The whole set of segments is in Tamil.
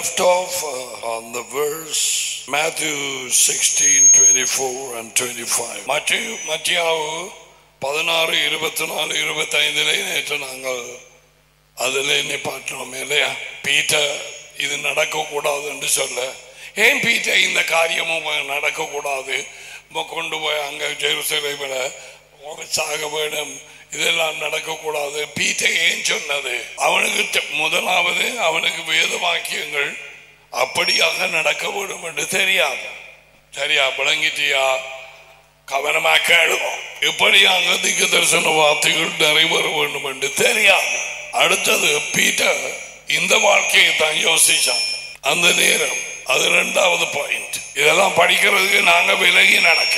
left off uh, on the verse Matthew 16, 24 and 25. மற்ற மத்தியாவு பதினாறு இருபத்தி நாலு இருபத்தி ஐந்திலே நேற்று நாங்கள் அதில் நிப்பாட்டினோம் இல்லையா பீட்டர் இது நடக்கக்கூடாது என்று சொல்ல ஏன் பீட்டர் இந்த காரியமும் நடக்கக்கூடாது உம்மை கொண்டு போய் அங்கே ஜெருசலேமில் சாக வேணும் இதெல்லாம் நடக்கக்கூடாது பீட்டர் ஏன் சொன்னது அவனுக்கு தெ- முதலாவது அவனுக்கு வேத வாக்கியங்கள் அப்படியாக நடக்க வேண்டும் என்று தெரியாது சரியா விளங்கிட்டியா கவனமா கேளுவோம் இப்படியாக திக்கு தரிசன வார்த்தைகள் நிறைவேற வேண்டும் என்று தெரியாது அடுத்தது பீட்டர் இந்த வாழ்க்கையை தான் யோசிச்சான் அந்த நேரம் அது இரண்டாவது பாயிண்ட் இதெல்லாம் படிக்கிறதுக்கு நாங்க விலகி நடக்க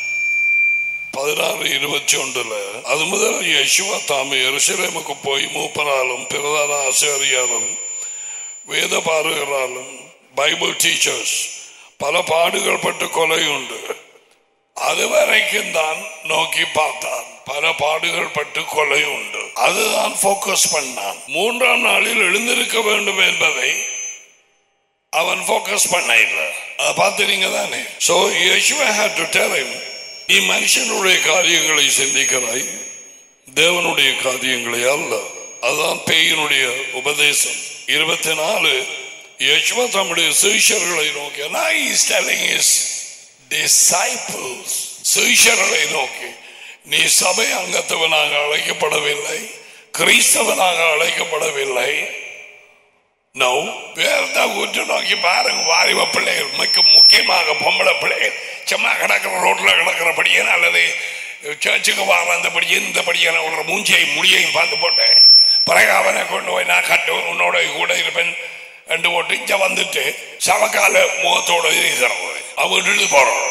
பதினாறு இருபத்தி ஒன்றுல அது முதல் யசுவா தாமே எருசலேமுக்கு போய் மூப்பராலும் பிரதான ஆசிரியராலும் வேத பாருகராலும் பைபிள் டீச்சர்ஸ் பல பாடுகள் பட்டு கொலை உண்டு அது வரைக்கும் தான் நோக்கி பார்த்தான் பல பாடுகள் பட்டு கொலை உண்டு அதுதான் போக்கஸ் பண்ணான் மூன்றாம் நாளில் எழுந்திருக்க வேண்டும் என்பதை அவன் போக்கஸ் பண்ண இல்லை அதை பார்த்துறீங்க தானே so Yeshua had to tell him நீ மனுஷனுடைய காரியங்களை சிந்திக்கிறாய் தேவனுடைய காரியங்களை அல்ல அதுதான் பேயினுடைய உபதேசம் இருபத்தி நாலு யேசுவா தம்முடைய சிஷியர்களை நோக்கி now he is telling his disciples சிஷியர்களை நோக்கி நீ சபை அங்கத்தவனாக அழைக்கப்படவில்லை கிறிஸ்தவனாக அழைக்கப்படவில்லை நோ வேறதா உற்று நோக்கி பாருங்க வாலிப பிள்ளைகள் மிக முக்கியமாக பொம்பளை பிள்ளைகள் சும்மா கிடக்கிற ரோட்ல கிடக்கிறபடியே அல்லது சர்ச்சுக்கு வாழ்ந்தபடியே இந்த படியான ஒரு மூஞ்சியை முடியையும் பார்த்து போட்டேன் பிறகு அவனை கொண்டு போய் நான் கட்டுவேன் உன்னோட கூட இருப்பேன் ரெண்டு போட்டு இங்க வந்துட்டு சவக்கால முகத்தோட இருக்கிறது அவன் விட்டுட்டு போறவன்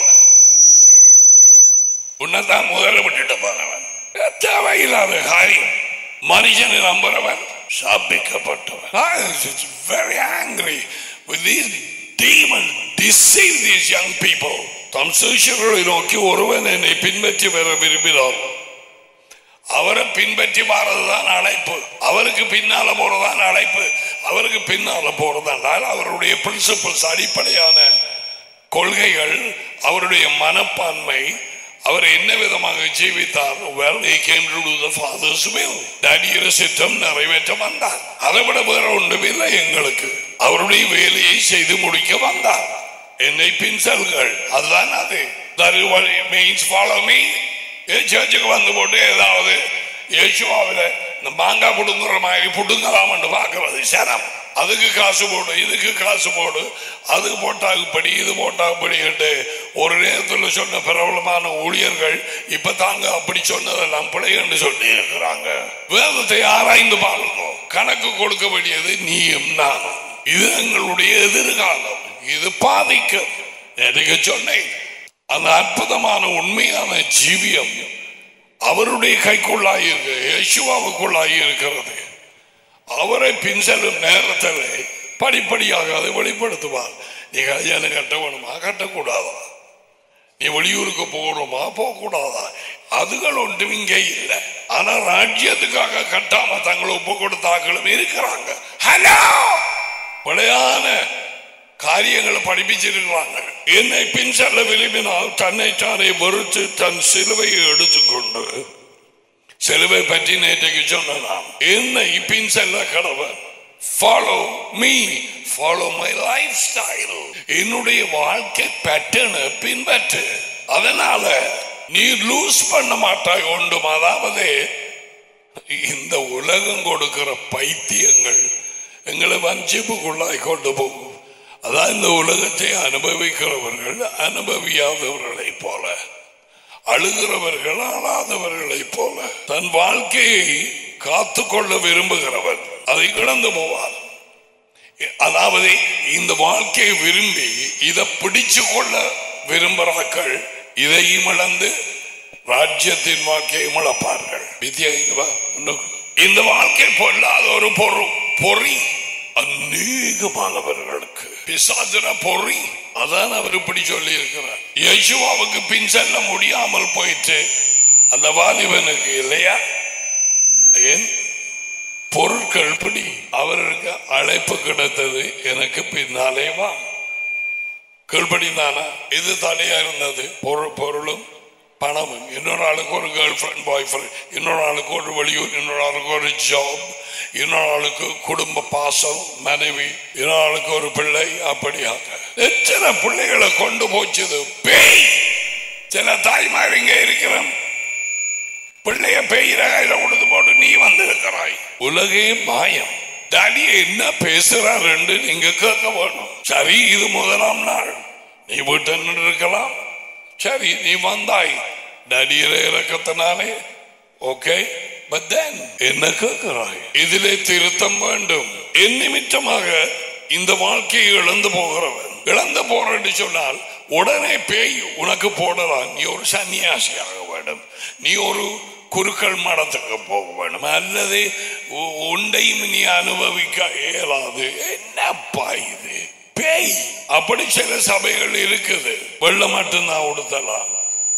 உன்னைத்தான் முதல்ல விட்டுட்டு போனவன் தேவையில்லாத காரியம் மனுஷனை நம்புறவன் சாப்பிக்கப்பட்டவன் very angry with these demons deceive these young people தம் சிஷியர்களை நோக்கி ஒருவன் என்னை பின்பற்றி வர விரும்பினார் அவரை பின்பற்றி வாரதுதான் அழைப்பு அவருக்கு பின்னால போறதான் அழைப்பு அவருக்கு பின்னால போறதான் அவருடைய பிரின்சிபல்ஸ் அடிப்படையான கொள்கைகள் அவருடைய மனப்பான்மை அவர் என்ன விதமாக ஜீவித்தார் well he came to do the father's will டேடியோட சித்தம் நிறைவேற்ற வந்தார் அதை விட வேற ஒன்றுமில்லை எங்களுக்கு அவருடைய வேலையை செய்து முடிக்க வந்தார் என்னை பின்சல்கள் அதுதான் அது மீன்ஸ் ஃபாலோ மீ சர்ச்சுக்கு வந்து போட்டு ஏதாவது இயேசுவாவில இந்த மாங்காய் புடுங்குற மாதிரி புடுங்கலாம்னு பார்க்கறது சரம் அதுக்கு காசு போடு இதுக்கு காசு போடு அது போட்டாகுப்படி இது போட்டாகுப்படி ஒரு நேரத்தில் சொன்ன பிரபலமான ஊழியர்கள் இப்ப தாங்க அப்படி சொன்னதெல்லாம் பிழை என்று சொல்லி இருக்கிறாங்க வேதத்தை ஆராய்ந்து பாருங்க கணக்கு கொடுக்க வேண்டியது நீயும் நானும் இது எங்களுடைய எதிர்காலம் இது பாதிக்கும் எனக்கு சொன்னேன் அந்த அற்புதமான உண்மையான ஜீவியம் அவருடைய கைக்குள்ளாயிருக்கு யேசுவாவுக்குள்ளாகி இருக்கிறது அவரை பின்செல்லும் நேரத்தில் படிப்படியாக அதை வெளிப்படுத்துவார் நீ கல்யாணம் கட்ட வேணுமா கட்டக்கூடாதா நீ வெளியூருக்கு போகணுமா போகக்கூடாதா அதுகள் ஒன்றும் இங்கே இல்லை ஆனா ராஜ்யத்துக்காக கட்டாம தங்களை ஒப்பு கொடுத்தாக்களும் இருக்கிறாங்க ஹலோ விளையான காரியங்களை படிப்பிச்சிருக்கிறாங்க என்னை பின் செல்ல விரும்பினால் தன்னை தானே வெறுத்து தன் சிலுவையை எடுத்துக்கொண்டு சிலுவை பற்றி நேற்றைக்கு சொன்ன நான் என்னை பின் செல்ல கடவன் follow me follow my lifestyle என்னுடைய வாழ்க்கை பேட்டர்னை பின்பற்று அதனால நீ லூஸ் பண்ண மாட்டாய் ஒன்றும் அதாவது இந்த உலகம் கொடுக்கிற பைத்தியங்கள் எங்களை வஞ்சிப்புக்குள்ளாய் கொண்டு போகும் அதான் இந்த உலகத்தை அனுபவிக்கிறவர்கள் அனுபவியாதவர்களை போல அழுகிறவர்கள் அழாதவர்களை போல தன் வாழ்க்கையை காத்து கொள்ள விரும்புகிறவன் அதை இழந்து போவார் அதாவது இந்த வாழ்க்கையை விரும்பி இதை பிடிச்சு கொள்ள விரும்புகிறார்கள் இதையும் இழந்து ராஜ்யத்தின் வாழ்க்கையும் இழப்பார்கள் வித்யா இங்க வா. இன்னும் இந்த வாழ்க்கை பொல்லாத ஒரு பொரு பொறி அநேகமானவர்களுக்கு பிசாசுர பொறி அதான் அவர் இப்படி சொல்லி இருக்கிறார் யேசுவாவுக்கு பின் செல்ல முடியாமல் போயிட்டு அந்த வாலிபனுக்கு இல்லையா ஏன் பொருட்கள் பிடி அவருக்கு அழைப்பு கிடைத்தது எனக்கு பின்னாலே வா கீழ்படிந்தானா இது தடையா இருந்தது பொருள் பொருளும் பணமும் இன்னொரு ஆளுக்கு ஒரு கேர்ள் ஃப்ரெண்ட் பாய் ஃப்ரெண்ட் இன்னொரு ஆளுக்கு ஒரு வெளியூர் இன்னொரு ஆளுக்கு ஒரு ஜாப் இன்னொரு ஆளுக்கு குடும்ப பாசம் மனைவி இன்னொரு ஆளுக்கு ஒரு பிள்ளை அப்படியாக எத்தனை பிள்ளைகளை கொண்டு போச்சுது பேய் சில தாய்மாரிங்க இருக்கிறோம் பிள்ளைய பெய்கிற கையில கொடுத்து போட்டு நீ வந்து இருக்கிறாய் உலகே மாயம் டாடி என்ன பேசுறாரு நீங்க கேட்க வேணும் சரி இது முதலாம் நாள் நீ வீட்டு இருக்கலாம் சரி நீ வந்தாய் டாடியில இறக்கத்தினாலே ஓகே பட் தென் என்ன கேட்கிறாய் இதிலே திருத்தம் வேண்டும் என் நிமித்தமாக இந்த வாழ்க்கையை இழந்து போகிறவன் இழந்து போறேன்னு சொன்னால் உடனே பேய் உனக்கு போடலாம் நீ ஒரு சன்னியாசியாக வேண்டும் நீ ஒரு குருக்கள் மடத்துக்கு போக வேண்டும் அல்லது உ- உண்டையும் நீ அனுபவிக்க இயலாது என்னப்பா இது பேய் அப்படி சில சபைகள் இருக்குது வெள்ளம் மட்டும்தான் உடுத்தலாம்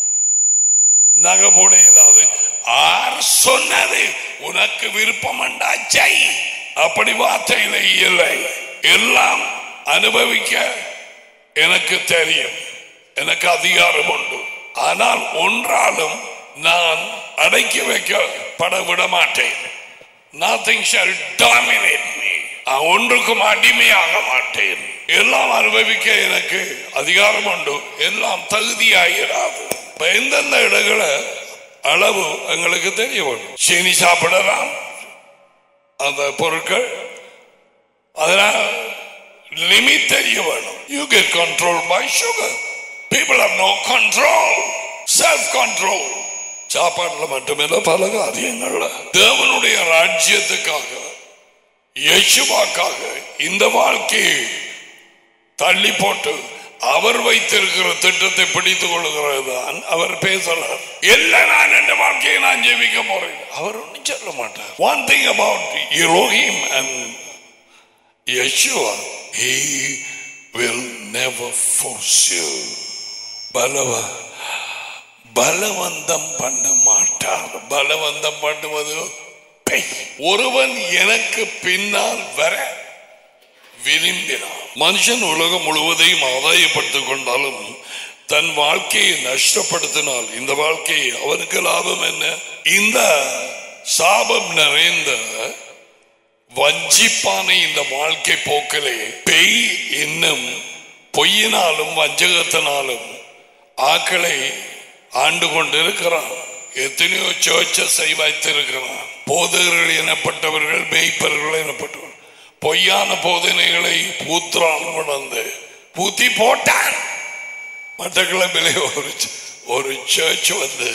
நகை போட இயலாது ஆர் சொன்னது உனக்கு விருப்பம் செய் அப்படி வார்த்தையில இல்லை எல்லாம் அனுபவிக்க எனக்கு தெரியும் எனக்கு அதிகாரம் உண்டு ஆனால் ஒன்றாலும் நான் அடக்கி வைக்கப்பட விட மாட்டேன் nothing shall dominate me நான் ஒன்றுக்கும் அடிமையாக மாட்டேன் எல்லாம் அனுபவிக்க எனக்கு அதிகாரம் உண்டு எல்லாம் தகுதியாயிராது இப்ப எந்தெந்த இடங்களை அளவு எங்களுக்கு தெரிய வேண்டும் சீனி சாப்பிடலாம் அந்த பொருட்கள் அதனால் லிமிட் தெரிய வேணும் you get control by sugar people have no control self control சாப்பாடுல மட்டுமில்ல பல காரியங்கள்ல தேவனுடைய ராஜ்யத்துக்காக யேசுவாக்காக இந்த வாழ்க்கையை தள்ளி போட்டு அவர் வைத்திருக்கிற திட்டத்தை பிடித்துக் கொள்கிறது தான் அவர் பேசலாம் இல்ல நான் என் வாழ்க்கையை நான் ஜெபிக்க போறேன் அவர் ஒன்றும் சொல்ல மாட்டார் one thing about Elohim and Yeshua, he will never force you. பலவ பலவந்தம் பண்ண மாட்டார் பலவந்தம் பண்ணுவது பேய். ஒருவன் எனக்கு பின்னால் வர விரும்பினான் மனுஷன் உலகம் முழுவதையும் ஆதாயப்படுத்திக் கொண்டாலும் தன் வாழ்க்கையை நஷ்டப்படுத்தினால் இந்த வாழ்க்கையை அவனுக்கு லாபம் என்ன இந்த சாபம் நிறைந்த வஞ்சிப்பான இந்த வாழ்க்கை போக்கிலே பெய் இன்னும் பொய்யினாலும் வஞ்சகத்தினாலும் ஆக்களை ஆண்டு கொண்டிருக்கிறான் எத்தனையோ சர்ச்சஸை வைத்திருக்கிறான் போதகர்கள் எனப்பட்டவர்கள் மேய்ப்பர்கள் எனப்பட்டவர்கள் பொய்யான போதனைகளை பூத்ரான் உணர்ந்து பூத்தி போட்டான் மட்டக்கிழமையிலே ஒரு ஒரு சர்ச் வந்து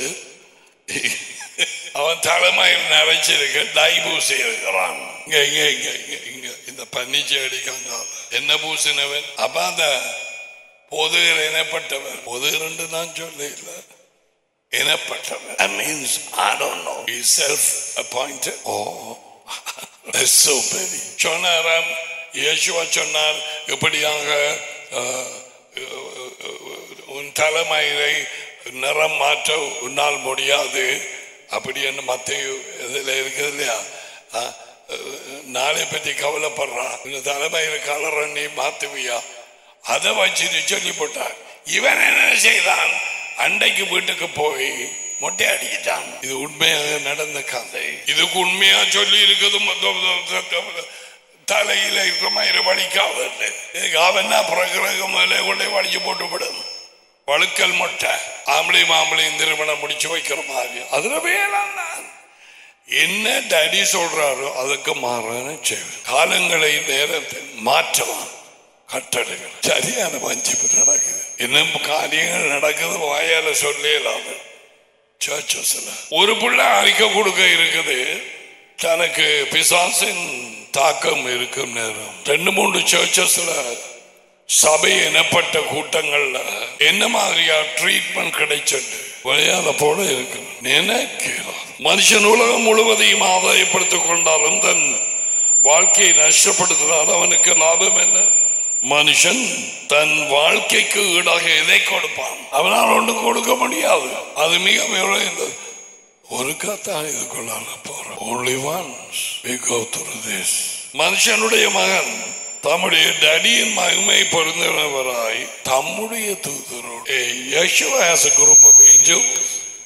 அவன் தலைமையில் நிறைச்சிருக்க டை பூசி இருக்கிறான் இங்க இங்க இங்க இங்க இங்க இந்த பன்னிச்சை அடிக்காங்க என்ன பூசினவன் அப்ப அந்த பொதுகர் எனப்பட்டவன் பொதுகர் நான் சொல்ல இல்லை எனப்பட்டவன் that means I don't know he's self appointed oh that's so petty சொன்னாராம் இயேசுவா சொன்னார் இப்படியாக அஹ், உன் தலைமையை நிறம் மாற்ற உன்னால் முடியாது அப்படி என்ன மத்திய இதுல இருக்குது இல்லையா ஆ, நாளை பற்றி கவலைப்படுறான் இந்த தலைமையில கலர நீ மாத்துவியா அதை வச்சு சொல்லி போட்டான் இவன் என்ன செய்தான் அண்டைக்கு வீட்டுக்கு போய் மொட்டை அடிக்கிட்டான் இது உண்மையாக நடந்த கதை இதுக்கு உண்மையா சொல்லி இருக்குது தலையில இருக்கிற மாதிரி வலிக்காது இதுக்கு அவன் பிரகிரகம் கொண்டே வலிச்சு போட்டு விடும் வழுக்கல் மொட்டை ஆம்பளையும் ஆம்பளையும் திருமணம் முடிச்சு வைக்கிற மாதிரி அதுல வேளாண் தான். என்ன டேடி சொல்றாரோ அதுக்கு மாறான செய்வேன் காலங்களை நேரத்தை மாற்றலாம் கட்டளைகள் சரியான வஞ்சிப்பு நடக்குது இன்னும் காரியங்கள் நடக்குது வாயால சொல்லலாம சர்ச்சஸ்ல ஒரு பிள்ளை அறிக்கை கொடுக்க இருக்குது தனக்கு பிசாசின் தாக்கம் இருக்கும் நேரம் ரெண்டு மூணு சர்ச்சஸ்ல சபை எனப்பட்ட கூட்டங்கள்ல என்ன மாதிரியா ட்ரீட்மெண்ட் கிடைச்சது விளையாட போல இருக்கு நினைக்கிறோம் மனுஷன் உலகம் முழுவதையும் ஆதாயப்படுத்திக் கொண்டாலும் தன் வாழ்க்கையை நஷ்டப்படுத்தினால் அவனுக்கு லாபம் என்ன மனுஷன் தன் வாழ்க்கைக்கு ஈடாக எதை கொடுப்பான் அவனால் ஒன்று கொடுக்க முடியாது அது மிக விளைந்தது ஒரு காத்தான் இதுக்குள்ளால போறோம் only once we go through this மனுஷனுடைய மகன் தம்முடைய டடியின் மகிமை பொருந்தினவராய் தம்முடைய தூதரோடு Yeshua has a group of angels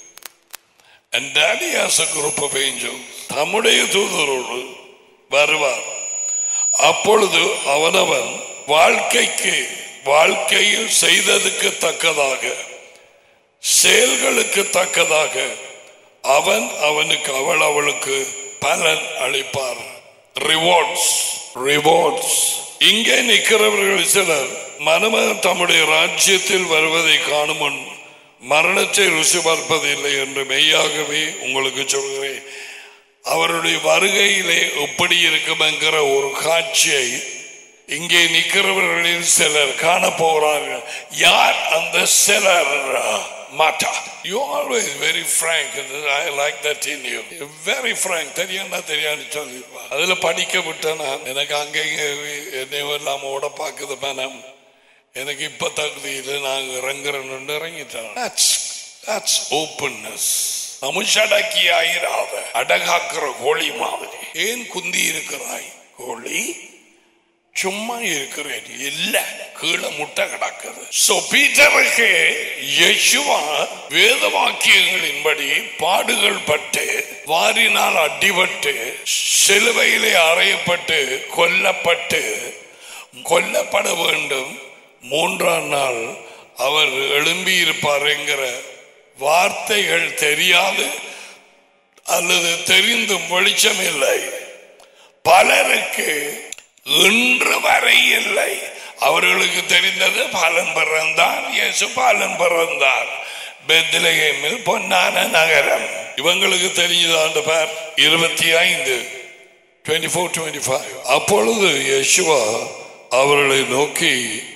and daddy has a group of angels தம்முடைய தூதரோடு வருவார் அப்பொழுது அவனவன் வாழ்க்கைக்கு வாழ்க்கையில் செய்ததுக்கு தக்கதாக செயல்களுக்கு தக்கதாக அவன் அவனுக்கு அவள் அவளுக்கு பலன் அளிப்பார் ரிவார்ட்ஸ் ரிவார்ட்ஸ் இங்கே நிற்கிறவர்கள் சிலர் மனுமகன் தம்முடைய ராஜ்யத்தில் வருவதை காணும் முன் மரணத்தை ருசி பார்ப்பதில்லை என்று மெய்யாகவே உங்களுக்கு சொல்கிறேன் அவருடைய வருகையிலே எப்படி இருக்கும் என்கிற ஒரு காட்சியை இங்கே நிற்கிறவர்களில் சிலர் காண போகிறார்கள் யார் அந்த சிலர் மாட்டா you always very frank I like that in you very frank தெரியாண்டா தெரியாது சொல்லிருப்பா அதுல படிக்க விட்டேன் நான் எனக்கு அங்கே என்னை எல்லாம் ஓட பார்க்குது மனம் எனக்கு இப்ப தகுதி இல்லை நான் இறங்குறேன்னு இறங்கிட்டேன் That's that's openness. அமுஷடக்கி ஆயிராத அடகாக்குற கோழி மாதிரி ஏன் குந்தி இருக்கிறாய் கோழி சும்மா இருக்கிறேன் இல்ல கீழே முட்டை கிடக்குது சோ பீட்டருக்கு யேசுவா வேத வாக்கியங்களின்படி பாடுகள் பட்டு வாரினால் அடிபட்டு சிலுவையிலே அறையப்பட்டு கொல்லப்பட்டு கொல்லப்பட வேண்டும் மூன்றாம் நாள் அவர் எழும்பி இருப்பார் என்கிற வார்த்தைகள் தெரியாது அல்லது தெரிந்தும் வெளிச்சம் இல்லை பலருக்கு இன்று வரை இல்லை அவர்களுக்கு தெரிந்தது பலன் பிறந்தார் இயேசு பலன் பிறந்தார் பெத்லகேமில் பொன்னான நகரம் இவங்களுக்கு தெரிஞ்சதாண்டு பார் இருபத்தி ஐந்து டுவெண்ட்டி ஃபோர் டுவெண்ட்டி ஃபைவ் அப்பொழுது யேசுவா அவர்களை நோக்கி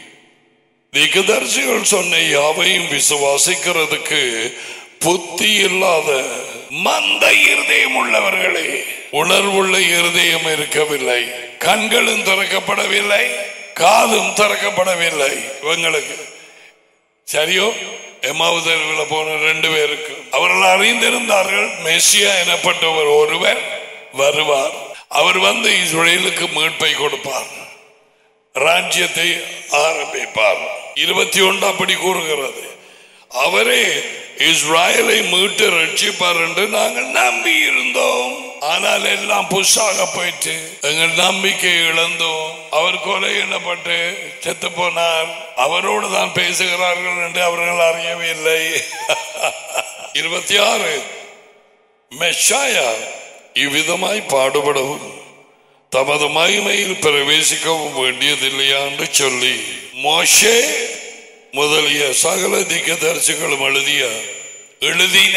திகதர்சிகள் சொன்ன யாவையும் விசுவாசிக்கிறதுக்கு புத்தி இல்லாத மந்த இருதயம் உள்ளவர்களே உணர்வுள்ள இருதயம் இருக்கவில்லை கண்களும் திறக்கப்படவில்லை காதும் திறக்கப்படவில்லை இவங்களுக்கு சரியோ எமாவுதர்களை போன ரெண்டு பேருக்கு அவர்கள் அறிந்திருந்தார்கள் மெஸ்ஸியா எனப்பட்டவர் ஒருவர் வருவார் அவர் வந்து இஸ்ரேலுக்கு மீட்பை கொடுப்பார் ராஜ்யத்தை ஆரம்பிப்பார் இருபத்தி ஒன்று அப்படி கூறுகிறது அவரே இஸ்ராயலை மீட்டு ரட்சிப்பார் என்று நாங்கள் நம்பி இருந்தோம் ஆனால் எல்லாம் புஷாக போயிட்டு எங்கள் நம்பிக்கை இழந்தோம் அவர் கொலை எண்ணப்பட்டு செத்து போனார் அவரோடு தான் பேசுகிறார்கள் என்று அவர்கள் அறியவில்லை இருபத்தி ஆறு மெஷாயா இவ்விதமாய் பாடுபடவும் தமது மகிமையில் பிரவேசிக்கவும் வேண்டியதில்லையா என்று சொல்லி மோஷே முதலிய சகல திக்கதரிசிகளும் எழுதிய எழுதின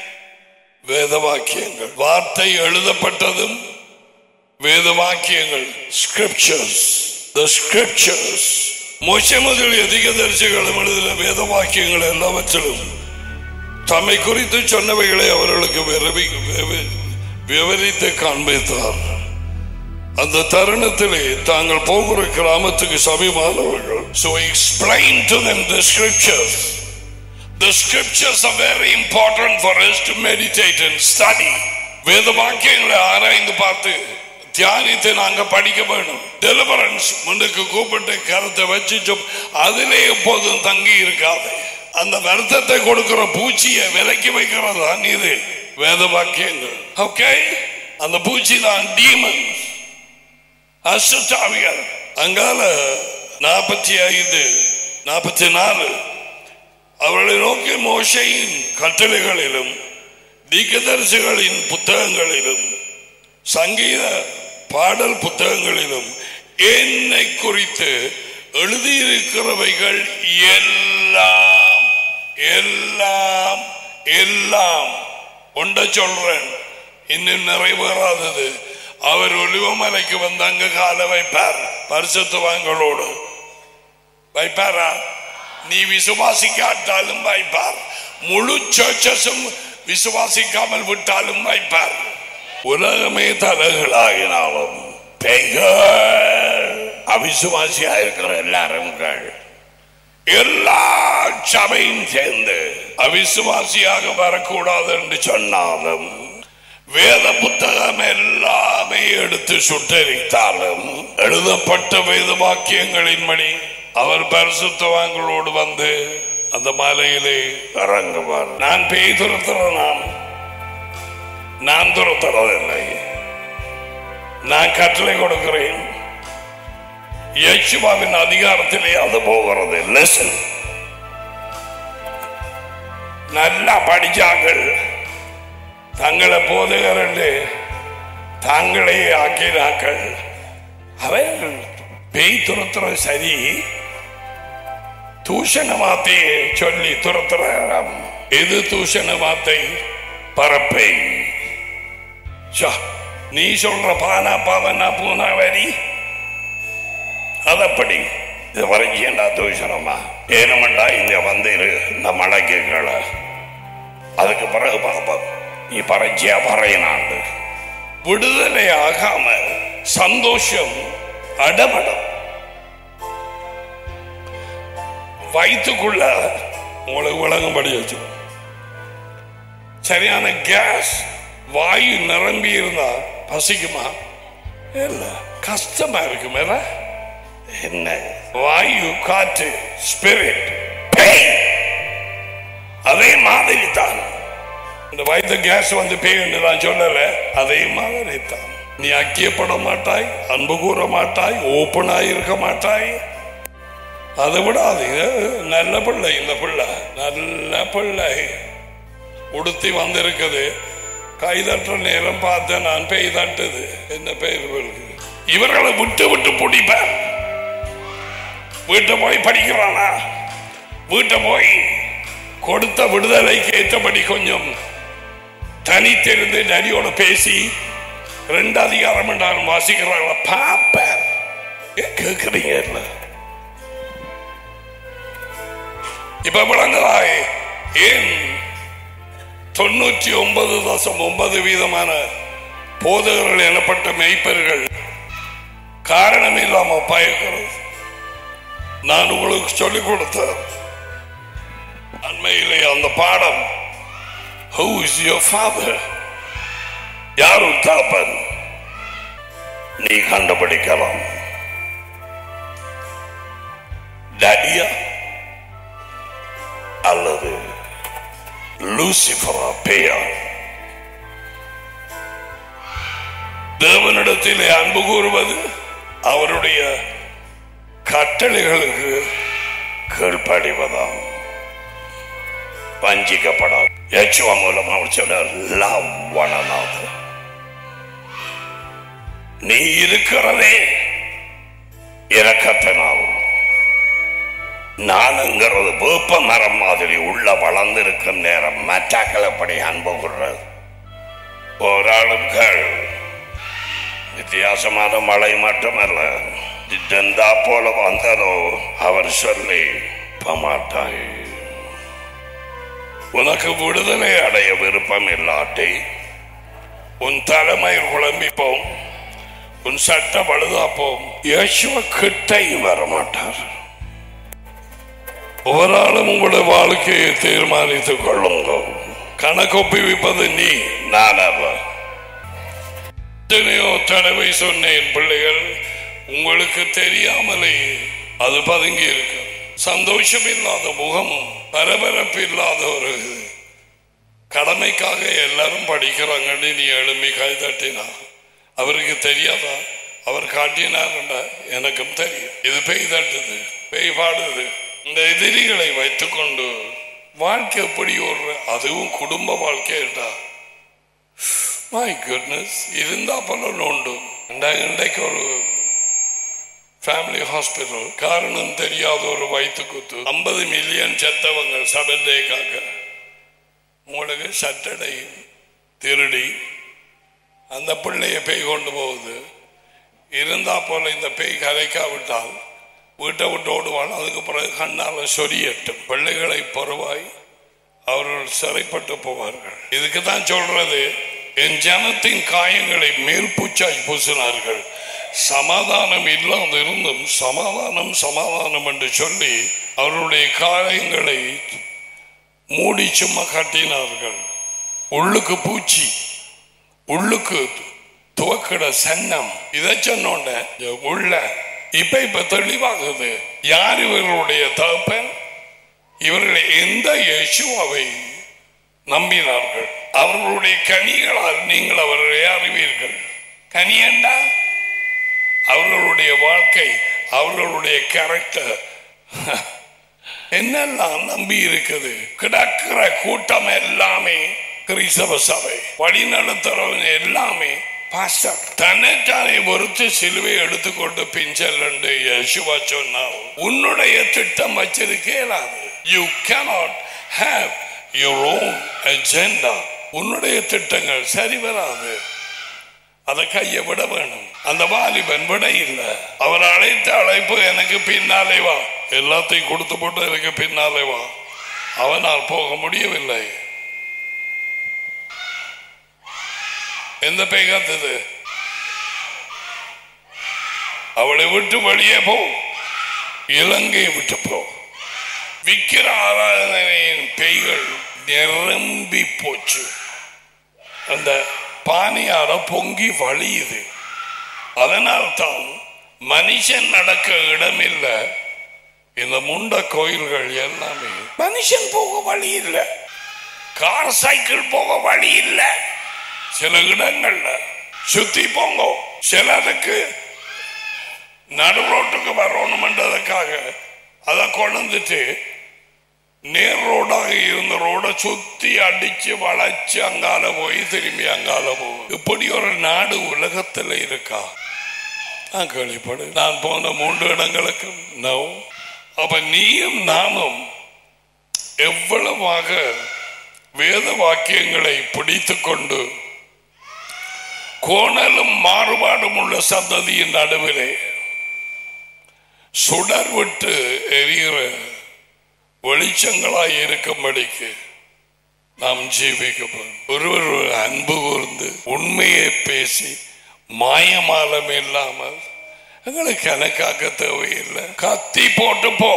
வேத வாக்கியங்கள் வார்த்தை எழுதப்பட்டதும் வேத வாக்கியங்கள் ஸ்கிரிப்சர்ஸ் த ஸ்கிரிப்சர்ஸ் மோச முதலிய திகதரிசிகளும் எழுதின வேத வாக்கியங்கள் எல்லாவற்றிலும் தம்மை குறித்து சொன்னவைகளை அவர்களுக்கு விரவி- விவ- விவரித்து காண்பித்தார் அந்த தருணத்திலே தாங்கள் போகிற கிராமத்துக்கு சமீபமானவர்கள் so he explained to them the scriptures the scriptures are very important for us to meditate and study வேத வாக்கியங்களை ஆராய்ந்து பார்த்து தியானித்து நாங்க படிக்க வேணும் டெலிவரன்ஸ் முன்னுக்கு கூப்பிட்டு கருத்தை வச்சு சொப்- அதிலே எப்போதும் தங்கி இருக்காது அந்த வருத்தத்தை கொடுக்கிற பூச்சியை விலக்கி வைக்கிறது தான் இது வேத வாக்கியங்கள் ஓகே அந்த பூச்சி தான் டீமன் அசுத்தாவியர் அங்கால நாற்பத்தி ஐந்து நாற்பத்தி நாலு அவர்களை நோக்கி மோசையின் கட்டளைகளிலும் தீக்கதரிசிகளின் புத்தகங்களிலும் சங்கீத பாடல் புத்தகங்களிலும் என்னை குறித்து எழுதியிருக்கிறவைகள் எல்லாம் எல்லாம் எல்லாம் ஒன்றை சொல்றேன் இன்னும் நிறைவேறாதது அவர் ஒளிவமலைக்கு வந்து அங்க கால வைப்பார் பரிசுத்தவான்களோடு வைப்பாரா நீ விசுவாசிக்காட்டாலும் வைப்பார் முழு சர்ச்சஸும் விசுவாசிக்காமல் விட்டாலும் வைப்பார் உலகமே தலைகளாகினாலும் பெய்கள் அவிசுவாசியா இருக்கிற எல்லாரும் எல்லா சபையும் சேர்ந்து அவிசுவாசியாக வரக்கூடாது என்று சொன்னாலும் வேத புத்தகம் எல்லாமே எடுத்து சுட்டரித்தாலும் எழுதப்பட்ட வேத வாக்கியங்களின்படி அவர் பரிசுத்தவான்களோடு வந்து அந்த மலையிலே இறங்குவார் நான் பேய் துரத்துற நான் நான் துரத்துறதில்லை நான் கட்டளை கொடுக்கிறேன் யேசுவாவின் அதிகாரத்திலே அது போகிறது லெசன் நல்லா படிச்சாங்கள் தங்களை போதுகர் என்று தாங்களே ஆக்கினாக்கள் அவர்கள் பேய் துரத்துறது சரி தூஷண வார்த்தையை சொல்லி துரத்துறாராம் எது தூஷண வார்த்தை பரப்பை ச்சா, நீ சொல்ற பானா பாவனா பூனா வரி அதப்படி இது வரைக்கும் தூஷணமா ஏனமண்டா இங்க வந்து இரு, இந்த மலைக்கு கீழே அதுக்கு பிறகு பார்ப்போம் நீ பறைச்சியா பறையினாண்டு விடுதலை ஆகாம சந்தோஷம் அடமடம் வயிற்றுக்குள்ள உங்களுக்கு விளங்கும்படி வச்சு சரியான கேஸ் வாயு நிரம்பி இருந்தா பசிக்குமா இல்ல கஷ்டமா இருக்கு மேல என்ன வாயு காற்று ஸ்பிரிட் அதே மாதிரி தான் இந்த வயிற்று கேஸ் வந்து பேய்ன்னு நான் சொல்லல அதே மாதிரி தான் நீ அக்கியப்பட மாட்டாய் அன்பு கூற மாட்டாய் ஓப்பனாய் இருக்க மாட்டாய் அதை விடாது நல்ல பிள்ளை இந்த பிள்ளை நல்ல பிள்ளை உடுத்தி வந்திருக்குது கை தட்டுற நேரம் பார்த்தேன் நான் பேய் தட்டுது என்ன பேர் இவருக்கு இவர்களை விட்டு விட்டு பிடிப்பேன் வீட்டை போய் படிக்கிறானா வீட்டை போய் கொடுத்த விடுதலைக்கு ஏற்றபடி கொஞ்சம் தனித்திருந்து நரியோட பேசி ரெண்டு அதிகாரம் என்றாலும் வாசிக்கிறாங்களா பாப்பேன் ஏன் கேட்குறீங்க இல்லை இப்ப விளங்குதாய் ஏன் தொண்ணூற்றி ஒன்பது தசம் ஒன்பது வீதமான போதகர்கள் எனப்பட்ட மெய்ப்பர்கள் காரணம் இல்லாம பயக்கிறது நான் உங்களுக்கு சொல்லிக் கொடுத்த அண்மையிலே அந்த பாடம் ஹூ இஸ் யோர் ஃபாதர் யார் உன் தாப்பன் நீ கண்டுபிடிக்கலாம் டேடியா அல்லது லூசிபரா பேயா தேவனிடத்திலே அன்பு கூறுவது அவருடைய கட்டளைகளுக்கு கீழ்ப்படிவதாம் வஞ்சிக்கப்படாது யேசுவா மூலம் அவர் சொன்னார் லவ் one another. நீ இருக்கிறதே இரக்கத்தினால் நானுங்கிறது வேப்ப மரம் மாதிரி உள்ள வளர்ந்திருக்கும் நேரம் மற்றாக்கள் எப்படி அன்பு கூறுறது போராளுங்கள் வித்தியாசமான மழை மட்டுமல்ல இதெந்தா போல வந்ததோ அவர் சொல்லி பமாட்டாய் உனக்கு விடுதலை அடைய விருப்பம் இல்லாட்டி உன் தலைமை குழம்பிப்போம் உன் சட்ட பழுதாப்போம் யேசுவ கிட்டையும் வரமாட்டார் ஒவ்வொரு உங்களுடைய வாழ்க்கையை தீர்மானித்துக் கொள்ளுங்கள் கணக்கொப்புவிப்பது நீ நான் அல்ல எத்தனையோ தடவை சொன்னேன் பிள்ளைகள் உங்களுக்கு தெரியாமலே அது பதுங்கி இருக்கு சந்தோஷம் இல்லாத முகமும் பரபரப்பு இல்லாத ஒரு கடமைக்காக எல்லாரும் படிக்கிறாங்கன்னு நீ எழுமி கை தட்டினா அவருக்கு தெரியாதா அவர் காட்டினார்டா எனக்கும் தெரியும் இது பெய் தட்டுது பெய் பாடுது இந்த எதிரிகளை வைத்துக்கொண்டு வாழ்க்கை எப்படி ஒரு அதுவும் குடும்ப வாழ்க்கைடா மை குட்னஸ் இருந்தா போல உண்டு இன்றைக்கு ஒரு ஃபேமிலி ஹாஸ்பிட்டல் காரணம் தெரியாத ஒரு வயிற்று குத்து ஐம்பது மில்லியன் செத்தவங்க சபண்டேக்காக உங்களுக்கு சட்டடை திருடி அந்த பிள்ளைய பேய் கொண்டு போகுது இருந்தா போல இந்த பேய் கரைக்காவிட்டால் வீட்டை விட்டு ஓடுவாள் அதுக்கு பிறகு கண்ணால சொரியட்டும் பிள்ளைகளை பொறுவாய் அவர்கள் சிறைப்பட்டு போவார்கள் இதுக்கு தான் சொல்றது என் ஜனத்தின் காயங்களை மேல்பூச்சாய் பூசினார்கள் சமாதானம் இல்லாத இருந்தும் சமாதானம் சமாதானம் என்று சொல்லி அவருடைய காயங்களை மூடி சும்மா கட்டினார்கள் உள்ளுக்கு பூச்சி உள்ளுக்கு துவக்கிட சன்னம் இதை சொன்னோண்ட உள்ள இப்ப இப்ப தெளிவாகுது யார் இவர்களுடைய தகப்பன் இவர்கள் எந்த யேசுவை நம்பினார்கள் அவர்களுடைய கனிகளால் நீங்கள் அவர்களை அறிவீர்கள் கனி என்றா அவர்களுடைய வாழ்க்கை அவர்களுடைய கேரக்டர் என்னெல்லாம் நம்பி இருக்குது கிடக்கிற கூட்டம் எல்லாமே கிறிஸ்தவ சபை வழி நடத்துறவங்க எல்லாமே பாஸ்டர் தன்னைத்தானே ஒருத்து சிலுவை எடுத்துக்கொண்டு பிஞ்சல் என்று யேசுவா சொன்னார் உன்னுடைய திட்டம் வச்சிருக்கே இயலாது you cannot have your own agenda உன்னுடைய திட்டங்கள் சரி வராது அதை கையை விட வேணும் அந்த வாலிபன் விட இல்லை அவர் அழைத்த அழைப்பு எனக்கு பின்னாலே வா எல்லாத்தையும் கொடுத்து போட்டு எனக்கு பின்னாலே வா அவனால் போக முடியவில்லை எந்த பேய் காத்தது அவளை விட்டு வெளியே போ இலங்கையை விட்டு போ விக்கிர ஆராதனையின் பேய்கள் நிரம்பி போச்சு அந்த பானையார பொங்கி வழியுது அதனால்தான் மனுஷன் நடக்க இடமில்லை இந்த முண்ட கோயில்கள் எல்லாமே மனுஷன் போக வழி இல்லை கார் சைக்கிள் போக வழி இல்லை சில இடங்கள்ல சுத்தி போங்க சிலருக்கு நடு ரோட்டுக்கு வரணும்ன்றதுக்காக அதை கொண்டுட்டு நேர் ரோடாக இருந்த ரோட சுத்தி அடிச்சு வளைச்சு அங்கால போய் திரும்பி அங்கால போய் இப்படி ஒரு நாடு உலகத்துல இருக்கா நான் கேள்விப்படு நான் போன மூன்று இடங்களுக்கு நோ அப்ப நீயும் நாமும் எவ்வளவாக வேத வாக்கியங்களை பிடித்துக் கொண்டு கோணலும் மாறுபாடும் உள்ள சந்ததியின் நடுவிலே சுடர் விட்டு எரிகிற வெளிச்சங்களாய் இருக்கும்படிக்கு நாம் ஜீவிக்கப்படும் ஒருவர் ஒரு அன்பு கூர்ந்து உண்மையை பேசி மாயமாலம் இல்லாமல் எங்களுக்கு கணக்காக்க தேவையில்லை கத்தி போட்டு போ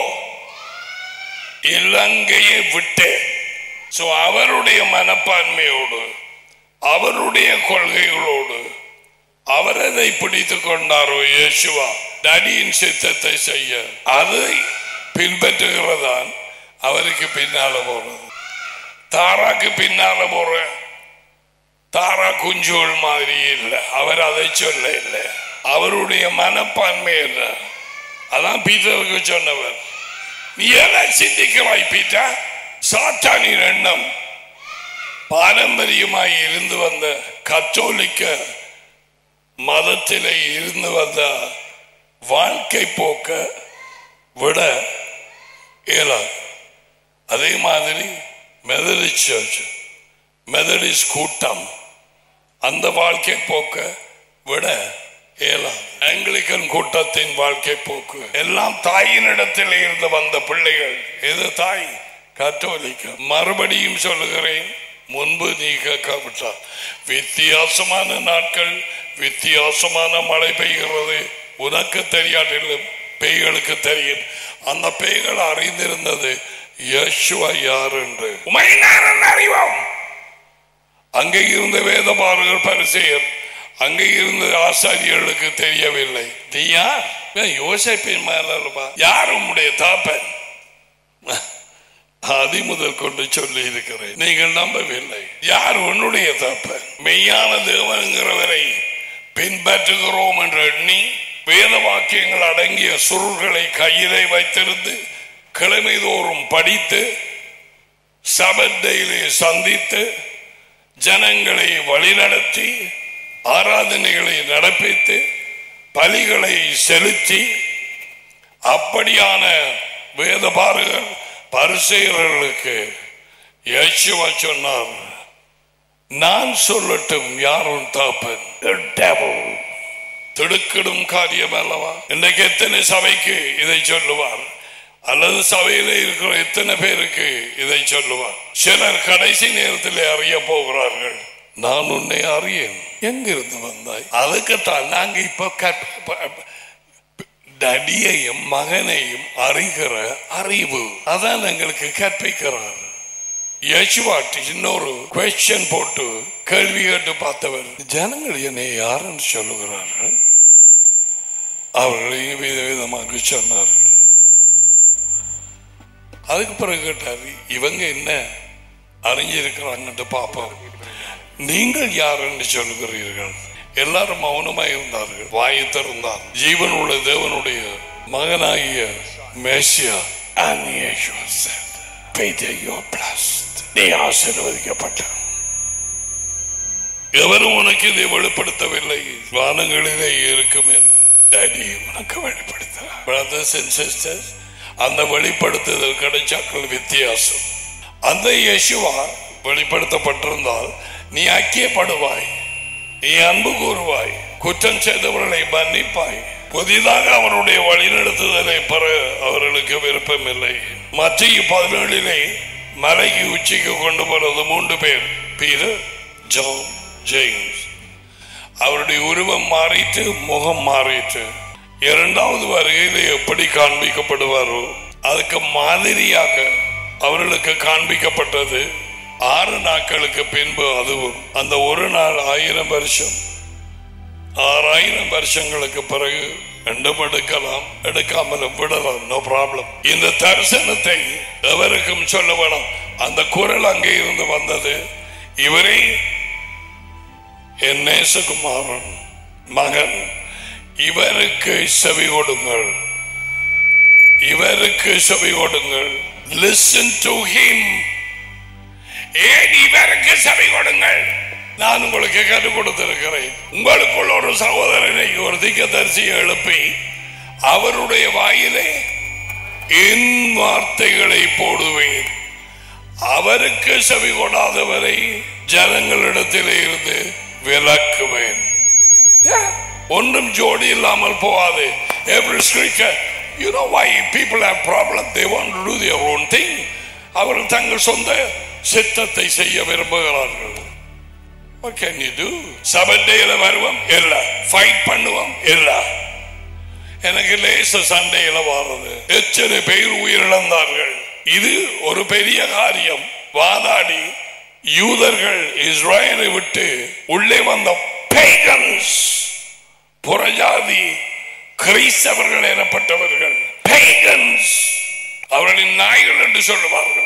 இலங்கையை விட்டு சோ அவருடைய மனப்பான்மையோடு அவருடைய கொள்கைகளோடு அவர் அதை பிடித்துக் கொண்டாரோ இயேசுவா டடியின் சித்தத்தை செய்ய அதை பின்பற்றுகிறதான் அவருக்கு பின்னால போறது தாராக்கு பின்னால போற தாரா குஞ்சுகள் மாதிரி இல்லை அவர் அதை சொல்ல இல்லை அவருடைய மனப்பான்மை என்ன அதான் பீட்டருக்கு சொன்னவர் நீ எதை சிந்திக்கிறாய் பீட்டா சாத்தானின் எண்ணம் பாரம்பரியமாய் இருந்து வந்த கத்தோலிக்க மதத்திலே இருந்து வந்த வாழ்க்கை போக்க விட இயலாது அதே மாதிரி மெதடிஸ்ட் சர்ச் மெதடிஸ்ட் கூட்டம் அந்த வாழ்க்கை போக்க விட இயலாது ஆங்கிலிக்கன் கூட்டத்தின் வாழ்க்கை போக்கு எல்லாம் தாயினிடத்தில் இருந்து வந்த பிள்ளைகள் எது தாய் கத்தோலிக்க மறுபடியும் சொல்லுகிறேன் முன்பு நீ கேட்காவிட்டால் வித்தியாசமான நாட்கள் வித்தியாசமான மழை பெய்கிறது உனக்கு தெரியாட்டிலும் பேய்களுக்கு தெரியும் அந்த பேய்கள் அறிந்திருந்தது யேசுவா யார் என்று உமை நான் அறிவோம் அங்கே இருந்த வேதபாரகர் பரிசெயர் அங்கே இருந்த ஆசாரியர்களுக்கு தெரியவில்லை நீ யார் யோசிப்பின் மேலப்பா யார் உம்முடைய தாப்பன் அதி முதல் கொண்டு சொல்லி இருக்கிறேன் நீங்கள் நம்பவில்லை யார் உன்னுடைய தப்பன் மெய்யான தேவனுங்கிறவரை பின்பற்றுகிறோம் என்று எண்ணி வேத வாக்கியங்கள் அடங்கிய சுருள்களை கையிலே வைத்திருந்து கிழமை தோறும் படித்து சபத்தையிலே சந்தித்து ஜனங்களை வழிநடத்தி ஆராதனைகளை நடப்பித்து பலிகளை செலுத்தி அப்படியான வேதபாரகர் பரிசெயர்களுக்கு யேசுவா சொன்னார் நான் சொல்லட்டும் யாரும் தாப்பன் திடுக்கிடும் காரியம் அல்லவா இன்றைக்கு எத்தனை சபைக்கு இதை சொல்லுவார் அல்லது சபையில இருக்கிற எத்தனை பேருக்கு இதை சொல்லுவார் சிலர் கடைசி நேரத்தில் அறிய போகிறார்கள் நான் உன்னை அறியேன் எங்கிருந்து வந்தாய் அதுக்குத்தான் நாங்க இப்ப கற்ப- டடியையும் மகனையும் அறிகிற அறிவு அதான் எங்களுக்கு கற்பிக்கிறார் யேசுவாட்டி இன்னொரு கொஸ்டின் போட்டு கேள்வி கேட்டு பார்த்தவர் ஜனங்கள் என்னை யாருன்னு சொல்லுகிறார்கள் அவர்கள் வித விதமாக சொன்னார்கள் அதுக்கு பிறகு கேட்டார் இவங்க என்ன அறிஞ்சிருக்கிறாங்கன்னு பார்ப்போம் நீங்கள் யார் என்று சொல்லுகிறீர்கள் எல்லாரும் மௌனமாய் இருந்தார்கள் வாயை திறந்தார் ஜீவன் உள்ள தேவனுடைய மகனாகிய மேசியா and Yeshua said, Peter, you are blessed. நீ ஆசீர்வதிக்கப்பட்டார் எவரும் உனக்கு இதை வெளிப்படுத்தவில்லை வானங்களிலே இருக்கும் என் டேடி உனக்கு வெளிப்படுத்துகிறார் brothers and sisters அந்த வெளிப்படுத்துதல் கிடைச்சாக்கள் வித்தியாசம் அந்த இயேசுவா வெளிப்படுத்தப்பட்டிருந்தால் நீ ஐக்கியப்படுவாய் நீ அன்பு கூறுவாய் குற்றம் செய்தவர்களை மன்னிப்பாய் புதிதாக அவருடைய வழிநடத்துதலை பெற அவர்களுக்கு விருப்பமில்லை மத்திய பதினேழிலே மலைக்கு உச்சிக்கு கொண்டு போறது மூன்று பேர் பீரர் ஜான் ஜேம்ஸ் அவருடைய உருவம் மாறிட்டு முகம் மாறிட்டு இரண்டாவது வருகையில் எப்படி காண்பிக்கப்படுவாரோ அதுக்கு மாதிரியாக அவர்களுக்கு காண்பிக்கப்பட்டது ஆறு நாட்களுக்கு பின்பு அதுவும் அந்த ஒரு நாள் ஆயிரம் வருஷம் ஆறாயிரம் வருஷங்களுக்கு பிறகு ரெண்டும் எடுக்கலாம் எடுக்காமலும் விடலாம் நோ ப்ராப்ளம் இந்த தரிசனத்தை எவருக்கும் சொல்ல வேணும் அந்த குரல் அங்கே இருந்து வந்தது இவரே என் நேசகுமாரன் மகன் இவருக்கு செவி கொடுங்கள் இவருக்கு செவி கொடுங்கள் லிசன் டு ஹிம் ஏன் இவருக்கு செவி கொடுங்கள் நான் உங்களுக்கு கற்றுக் கொடுத்திருக்கிறேன் உங்களுக்குள்ள ஒரு சகோதரனை ஒரு திக்கதரிசியை எழுப்பி அவருடைய வாயிலே என் வார்த்தைகளை போடுவேன் அவருக்கு செவி கொடாதவரை ஜனங்களிடத்திலே இருந்து விலக்குவேன் ஒன்றும் ஜோடி இல்லாமல் போகாது every scripture you know why people have problem they want to do their own thing அவர்கள் தங்கள் சொந்த சித்தத்தை செய்ய விரும்புகிறார்கள் what can you do சபட்டையில வருவோம் இல்ல ஃபைட் பண்ணுவோம் இல்ல எனக்கு லேச சண்டையில வாரது எத்தனை பேர் உயிரிழந்தார்கள் இது ஒரு பெரிய காரியம் வாதாடி யூதர்கள் இஸ்ரேலை விட்டு உள்ளே வந்த pagans புறஜாதி கிறிஸ்தவர்கள் எனப்பட்டவர்கள் pagans அவர்களின் நாய்கள் என்று சொல்லுவார்கள்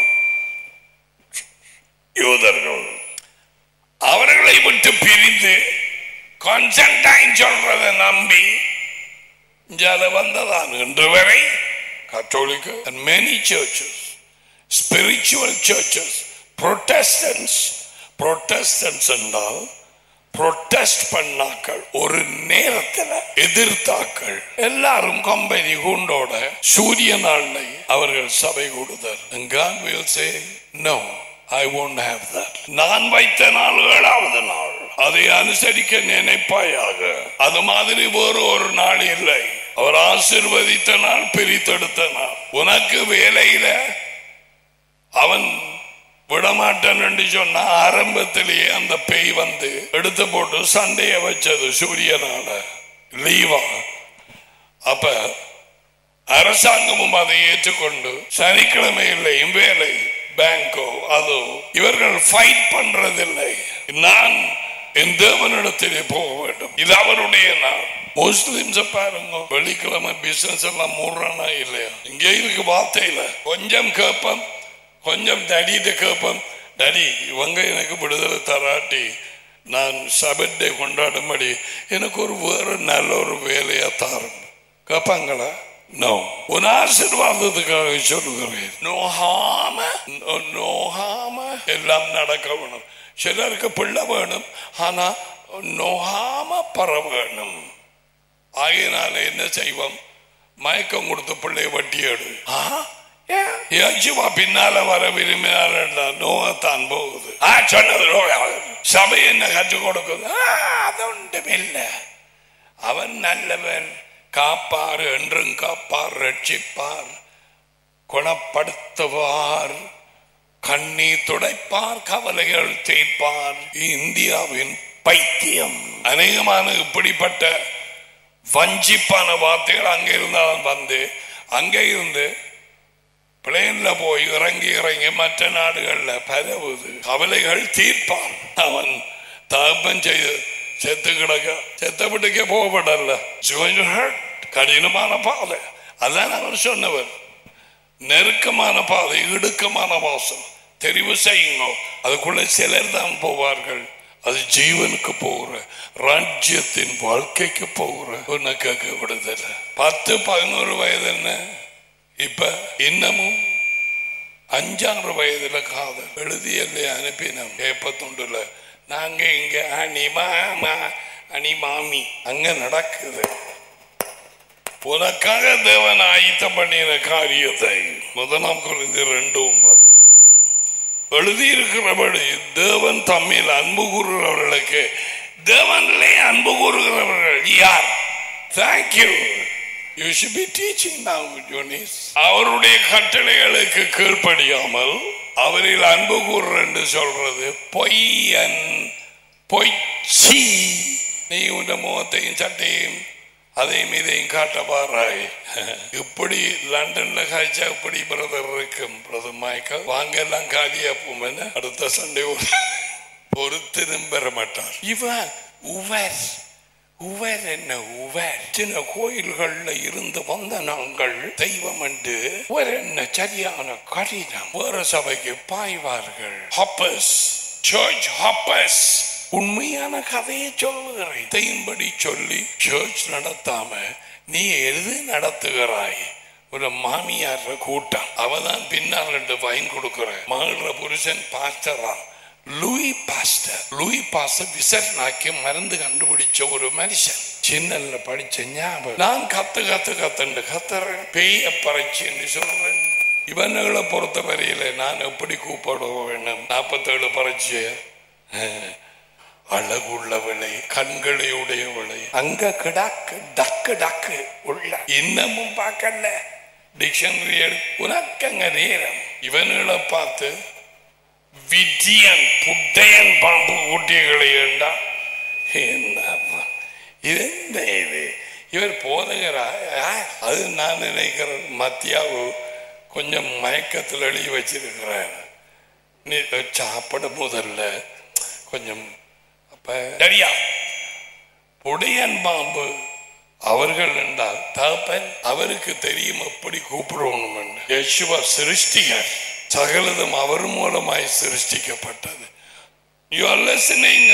யூதர்கள் அவர்களை விட்டு பிரிந்து கான்ஸ்டன்டைன் சொல்றதை நம்பி இஞ்சால வந்ததான் இன்று வரை கத்தோலிக்க and many churches spiritual churches protestants protestants என்றால் protest பண்ணாக்கள் ஒரு நேரத்தில் எதிர்த்தாக்கள் எல்லாரும் கம்பெனி குண்டோட சூரிய நாளை அவர்கள் சபை கொடுத்தார் And God will say no I won't have that. நான் வைத்த நாள் ஏழாவது நாள் அதை அனுசரிக்க நினைப்பாயாக அது மாதிரி வேறு ஒரு நாள் இல்லை அவர் ஆசிர்வதித்த நாள் பிரித்தெடுத்த நாள் உனக்கு வேலையில அவன் விடமாட்டான் என்று சொன்ன ஆரம்பத்திலேயே அந்த பேய் வந்து எடுத்து போட்டு சண்டைய வச்சது சூரியனால லீவா அப்ப அரசாங்கமும் அதை ஏற்றுக்கொண்டு சனிக்கிழமையிலையும் வேலை பேங்கோ அதோ இவர்கள் ஃபைட் பண்றதில்லை நான் என் தேவனிடத்திலே போக வேண்டும் இது அவருடைய நாள் முஸ்லிம்ஸ் பாருங்க வெள்ளிக்கிழமை பிசினஸ் எல்லாம் மூடுறானா இல்லையா இங்கே இருக்கு வார்த்தையில கொஞ்சம் கேட்போம் கொஞ்சம் தடிட்டு கேட்போம் டடி இவங்க எனக்கு விடுதலை தராட்டி நான் சபட்டை கொண்டாடும்படி எனக்கு ஒரு வேறு நல்ல ஒரு வேலையா தாரும் கேட்பாங்களா நோ உன் ஆசீர்வாதத்துக்காக சொல்லுகிறேன் நோகாம நோ- நோகாம எல்லாம் நடக்க வேணும் சிலருக்கு பிள்ளை வேணும் ஆனா நோகாம பர வேணும் ஆகையினால என்ன செய்வோம் மயக்கம் கொடுத்த பிள்ளைய வட்டி எடு யேசுவா பின்னால வர விரும்பினார் நோகத்தான் போகுது ஆ, சொன்னது நோயா. சபை என்ன கற்றுக் கொடுக்குது ஆ, அது ஒன்றும் இல்லை அவன் நல்லவன் காப்பார் என்றும் காப்பார் ரட்சிப்பார் குணப்படுத்துவார் கண்ணீர் துடைப்பார் கவலைகள் தேய்ப்பார் இந்தியாவின் பைத்தியம் அநேகமான இப்படிப்பட்ட வஞ்சிப்பான வார்த்தைகள் அங்கே இருந்தாலும் வந்து அங்கே இருந்து பிளேன்ல போய் இறங்கி இறங்கி மற்ற நாடுகள்ல பரவுது கவலைகள் தீர்ப்பார் அவன் தகப்பன் செய்து செத்து கிடக்க செத்த வீட்டுக்கே போகப்படல கடினமான பாதை அதான் அவர் சொன்னவர் நெருக்கமான பாதை இடுக்கமான வாசம் தெரிவு செய்யுங்க அதுக்குள்ள சிலர் தான் போவார்கள் அது ஜீவனுக்கு போகிற ராஜ்யத்தின் வாழ்க்கைக்கு போகிற உனக்கு விடுதலை பத்து பதினோரு வயது என்ன இப்ப இன்னமும் அஞ்சாறு வயதுல காதல் எழுதியல்ல அனுப்பினோம் ஏப்பத்துண்டுல நாங்க இங்க அனி மாமா அனி மாமி அங்க நடக்குது உனக்காக தேவன் ஆயத்தம் பண்ணின காரியத்தை முதலாம் குறைந்து ரெண்டு ஒன்பது எழுதியிருக்கிறபடி தேவன் தம்மில் அன்பு கூறுகிறவர்களுக்கு தேவனிலே அன்பு கூறுகிறவர்கள் யார் thank you you should be teaching now ஜோனிஸ் அவருடைய கட்டளைகளுக்கு கீழ்ப்படியாமல் அவரில் அன்பு கூறுற என்று சொல்றது பொய்யன் பொய்ச்சி நீ உன் முகத்தையும் சட்டையும் அதையும் இதையும் காட்ட பாராய் இப்படி லண்டன்ல காய்ச்சா இப்படி பிரதர் இருக்கும் பிரதர் மைக்கேல் வாங்க எல்லாம் காலியா போமென்னு அடுத்த சண்டே ஒரு ஒருத்தரும் பெற மாட்டார் இவன் உவர் உவர் என்ன உவர் சின்ன கோயில்கள்ல இருந்து வந்த நாங்கள் தெய்வம் என்று ஒரு என்ன சரியான கடினம் வேற சபைக்கு பாய்வார்கள் ஹப்பஸ் சர்ச் ஹப்பஸ் உண்மையான கதையை சொல்லுகிறேன் தெய்யும்படி சொல்லி சர்ச் நடத்தாம நீ எது நடத்துகிறாய் ஒரு மாமியார் கூட்டம் அவதான் பின்னால் ரெண்டு வயன் கொடுக்கிற மகள புருஷன் பாஸ்டரா லூயி பாஸ்டர் லூயி பாஸ்டர் விசர்னாக்கி மருந்து கண்டுபிடிச்ச ஒரு மனுஷன் சின்னல்ல படிச்ச ஞாபகம் நான் கத்து கத்து கத்துண்டு கத்துறேன் பேய பறைச்சின்னு சொல்றேன் இவனுகளை பொறுத்த வரையில நான் எப்படி கூப்பிட வேண்டும் நாற்பத்தேழு பறைச்சு அழகுள்ளவளை கண்களை உடையவளை அங்க கிடாக்கு டக்கு டக்கு உள்ள இன்னமும் பார்க்கல டிக்ஷனரி உனக்கு அங்க நேரம் இவனுகளை பார்த்து விஜயன் புட்டையன் பாம்பு குட்டிகளை ஏண்டா என்ன இது என்ன இது இவர் போதகரா அது நான் நினைக்கிறேன் மத்தியாவு கொஞ்சம் மயக்கத்தில் எழுதி வச்சிருக்கிறார் நீ சாப்பிட முதல்ல கொஞ்சம் அப்ப சரியா புடையன் பாம்பு அவர்கள் என்றால் தகப்பன் அவருக்கு தெரியும் எப்படி கூப்பிடணும் யசுவா சிருஷ்டிகர் சகலதும் அவர் மூலமாய் சிருஷ்டிக்கப்பட்டது you are listening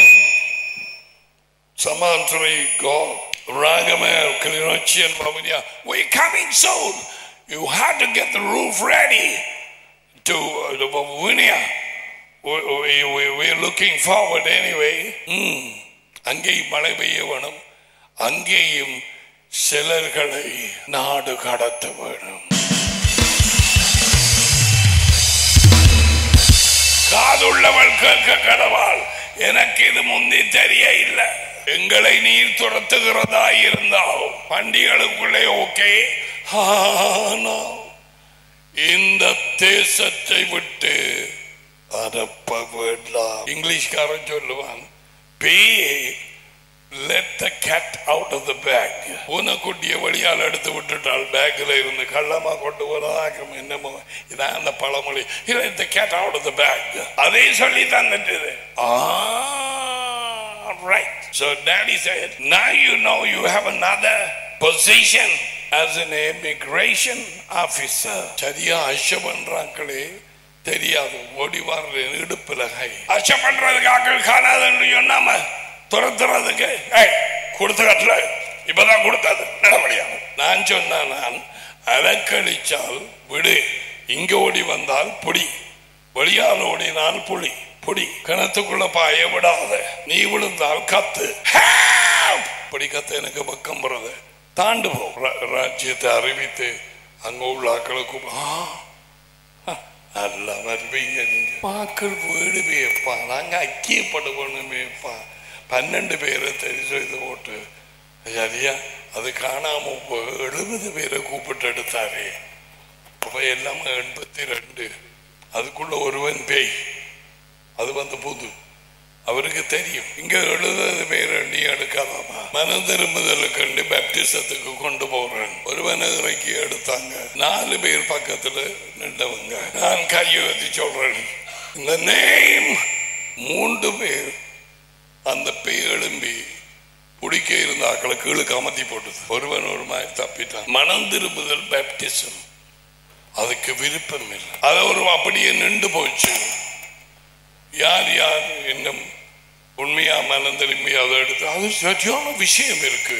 Samantri God, Ragamer, Klinochian, Bavaria. We're coming soon. You had to get the roof ready to uh, the Babunia. We, we, we, we're looking forward anyway. ம். அங்கேயும் மழை பெய்ய வேணும் அங்கேயும் சிலர்களை நாடு கடத்த வேணும் காதுள்ளவள் கேட்க கடவாள் எனக்கு இது முந்தி தெரிய இல்லை எங்களை நீர் துரத்துகிறதா இருந்தால் பண்டிகளுக்குள்ளே ஓகே ஆனால் இந்த தேசத்தை விட்டு அனுப்ப வேண்டாம் இங்கிலீஷ்காரன் சொல்லுவான் பேயே let the cat out of the bag பூனைக்குட்டிய வழியால் எடுத்து விட்டுட்டால் பேக்கில் இருந்து கள்ளமா கொண்டு வரதாக்கம் என்னமோ இதான் அந்த பழமொழி let the cat out of the bag அதே சொல்லி தந்துட்டு right so daddy said now you know you have another position as an immigration officer சரியா அஷ பண்றாங்களே தெரியாது ஓடி வர்ற இடுப்புல கை அஷ பண்றதுக்கு ஆக்கள் காணாதுன்னு சொன்னாம துரத்துறதுக்கு ஏய் கொடுத்த கட்டல இப்பதான் கொடுத்தது நடவடியாது நான் சொன்ன நான் அலக்கழிச்சால் விடு இங்க ஓடி வந்தால் புடி வெளியால் ஓடினால் புலி புடி கிணத்துக்குள்ள பாய விடாத நீ விழுந்தால் கத்து Help! இப்படி கத்து எனக்கு பக்கம் போறது தாண்டு போ ரா- ராஜ்யத்தை அறிவித்து அங்க உள்ள ஆக்களுக்கு நல்ல வருவீங்க நீங்க பாக்கள் வீடு பேப்பா நாங்க ஐக்கியப்படுவோணுமேப்பா பன்னெண்டு பேரை தெரிவு செய்து போட்டு சரியா அது காணாம போ- எழுபது பேரை கூப்பிட்டு எடுத்தாரே அப்ப எல்லாமே எண்பத்தி ரெண்டு அதுக்குள்ள ஒருவன் பேய் அது வந்து புது அவருக்கு தெரியும் இங்க எழுதுறது பேர் எண்ணி எடுக்காதாமா மனம் திரும்புதலுக்கு பேப்டிசத்துக்கு கொண்டு போறேன் ஒருவனை இறக்கி எடுத்தாங்க நாலு பேர் பக்கத்துல நின்றவங்க நான் கையை வச்சு சொல்றேன் இந்த நேம் மூன்று பேர் அந்த பேய் எழும்பி குடிக்க இருந்த ஆக்களை கீழே கமத்தி போட்டது ஒருவன் ஒரு மாதிரி தப்பிட்டான் மனம் திரும்புதல் பேப்டிசம் அதுக்கு விருப்பம் இல்லை அது ஒரு அப்படியே நின்று போச்சு யார் யார் இன்னும் உண்மையா மனம் திரும்பி அதை எடுத்து அது சரியான விஷயம் இருக்கு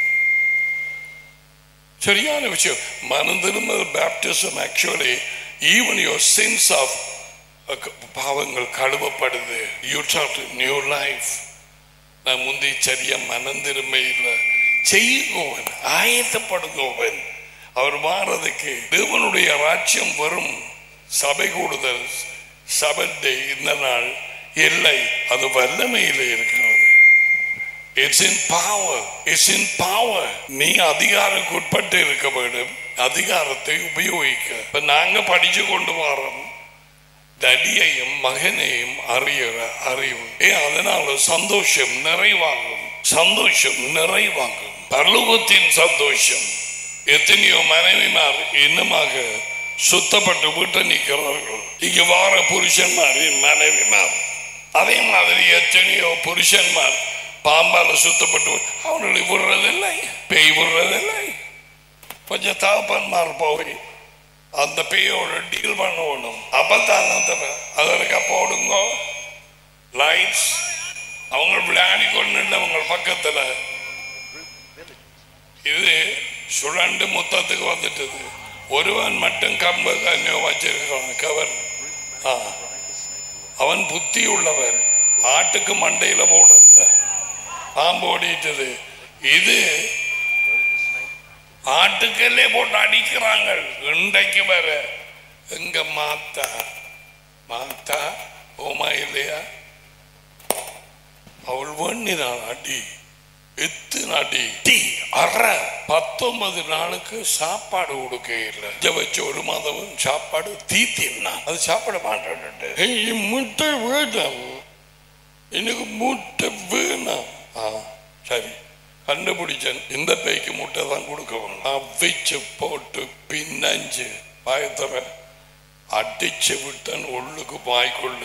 சரியான விஷயம் மனம் திரும்புதல் baptism actually even your sense of பாவங்கள் கழுவப்படுது யூ டாட் நியூ லைஃப் நான் முந்தி சரியா மனம் திரும்ப இல்லை செய்யுங்கோவன் ஆயத்தப்படுங்கோவன் அவர் மாறதுக்கு தேவனுடைய ராஜ்யம் வரும் சபை கூடுதல் சபத்தை இந்த நாள் இல்லை அது வல்லமையில் இருக்கிறது it's in power it's in power நீ அதிகாரத்துக்கு உட்பட்டு இருக்க வேண்டும் அதிகாரத்தை உபயோகிக்க இப்ப நாங்க படிச்சு கொண்டு வரோம் தடியையும் மகனையும் அறிகிற அறிவு ஏன் அதனால சந்தோஷம் நிறைவாகும் சந்தோஷம் நிறைவாகும் பரலோகத்தின் சந்தோஷம் எத்தனையோ மனைவிமார் இன்னமாக சுத்தப்பட்டு விட்டு நிற்கிறார்கள் இங்க வார புருஷன்மாரின் மனைவிமார் அதே மாதிரி எத்தனையோ புருஷன்மார் பாம்பால சுத்தப்பட்டு அவர்களை விடுறதில்லை பேய் விடுறதில்லை கொஞ்சம் தாப்பன்மார் போய் அந்த பேயோட டீல் பண்ணணும் அப்பதான் அந்த அதற்கு போடுங்க லைட்ஸ் அவங்க விளையாடி கொண்டு அவங்க பக்கத்துல இது சுழண்டு முத்தத்துக்கு வந்துட்டது ஒருவன் மட்டும் கம்பு கண்ணு வச்சிருக்கான் கவன் ஆ. அவன் புத்தி உள்ளவன் ஆட்டுக்கு மண்டையில போடல பாம்பு ஓடிட்டது இது ஆட்டுக்கல்லே போட்டு அடிக்கிறாங்க இன்றைக்கு வர எங்க மாத்தா மாத்தா ஓமா இல்லையா அவள் வேண்டினாள் அடி எத்தனை அடி டீ அற பத்தொன்பது நாளுக்கு சாப்பாடு கொடுக்க இல்லை இதை வச்சு ஒரு மாதமும் சாப்பாடு தீத்தின்னா அது சாப்பிட மாட்டேன் ஏய், முட்டை வேண்டாம் எனக்கு முட்டை வேணாம் ஆ சரி கண்டுபிடிச்சேன் இந்த பேய்க்கு முட்டை தான் கொடுக்கணும் அவிச்சு போட்டு பின்னஞ்சு பாயத்தர அடிச்சு விட்டன் உள்ளுக்கு பாய்க்குள்ள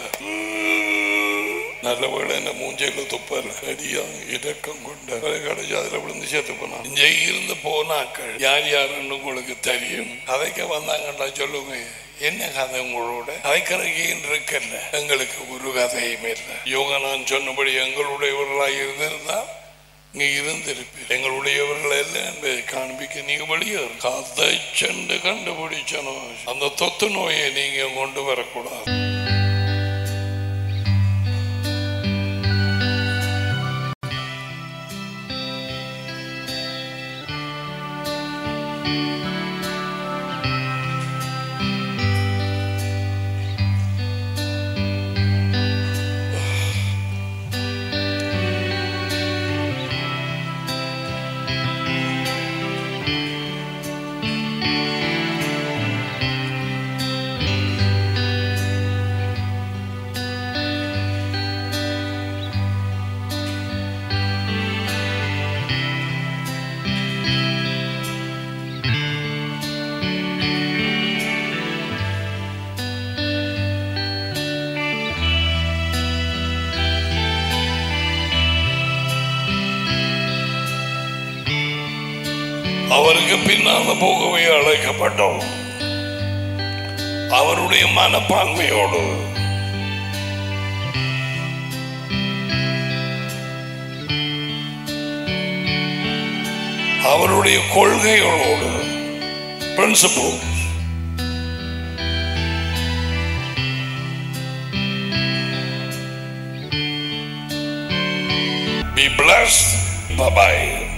நல்ல வேளை என்ன மூஞ்சையில துப்பல அடியா இடக்கம் கொண்ட கடைசி அதுல விழுந்து சேர்த்து போனான் இங்கே இருந்து போனாக்கள் யார் யாருன்னு உங்களுக்கு தெரியும் கதைக்க வந்தாங்கடா சொல்லுங்க என்ன கதை உங்களோட கதைக்கிறேன் இருக்கல்ல எங்களுக்கு ஒரு கதையும் இல்லை யோகா நான் சொன்னபடி எங்களுடையவர்களாக இருந்திருந்தா நீ இருந்திருப்பீர் எங்களுடையவர்கள் எல்லாம் என்பதை காண்பிக்க நீங்க வெளியே காத்தை சென்று கண்டுபிடிச்சனோ அந்த தொத்து நோயை நீங்க கொண்டு வரக்கூடாது அவருக்கு பின்னால போகவே அழைக்கப்பட்டோம் அவருடைய மனப்பான்மையோடு அவருடைய கொள்கைகளோடு principle Be blessed. Bye bye.